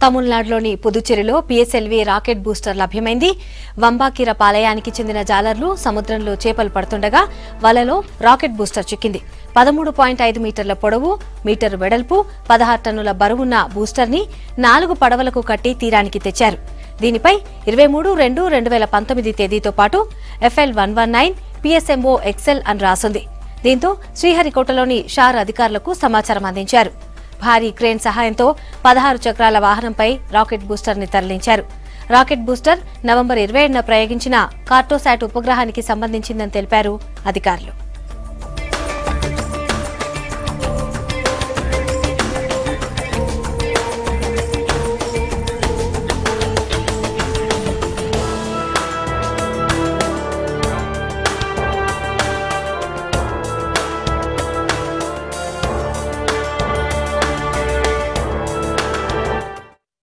తమిళనాడులోని పుదుచ్చేరిలో PSLV rocket booster లభ్యమైంది వంబాకీర పాలయానికి చెందిన జాలర్లు సముద్రంలో చేపలు పడుతుండగా వలలో రాకెట్ బూస్టర్ చిక్కింది పదమూడు పాయింట్ ఐదు మీటర్ల పొడవు మీటరు వెడల్పు పదహారు టన్నుల బరువున్న బూస్టర్ని నాలుగు పడవలకు కట్టి తీరానికి తెచ్చారు దీనిపై ఇరవై మూడు రెండు రెండు వేల పంతొమ్మిది తేదీతో పాటు FL one one nine PSMO XL అని రాసుంది దీంతో శ్రీహరికోటలోని షార్ అధికారులకు సమాచారం అందించారు భారీ క్రేన్ సహాయంతో పదహారు చక్రాల వాహనంపై రాకెట్ బూస్టర్ ని తరలించారు రాకెట్ బూస్టర్ నవంబర్ ఇరవై ఏడున ప్రయోగించిన కార్టోసాట్ ఉపగ్రహానికి సంబంధించిందని తెలిపారు అధికారులు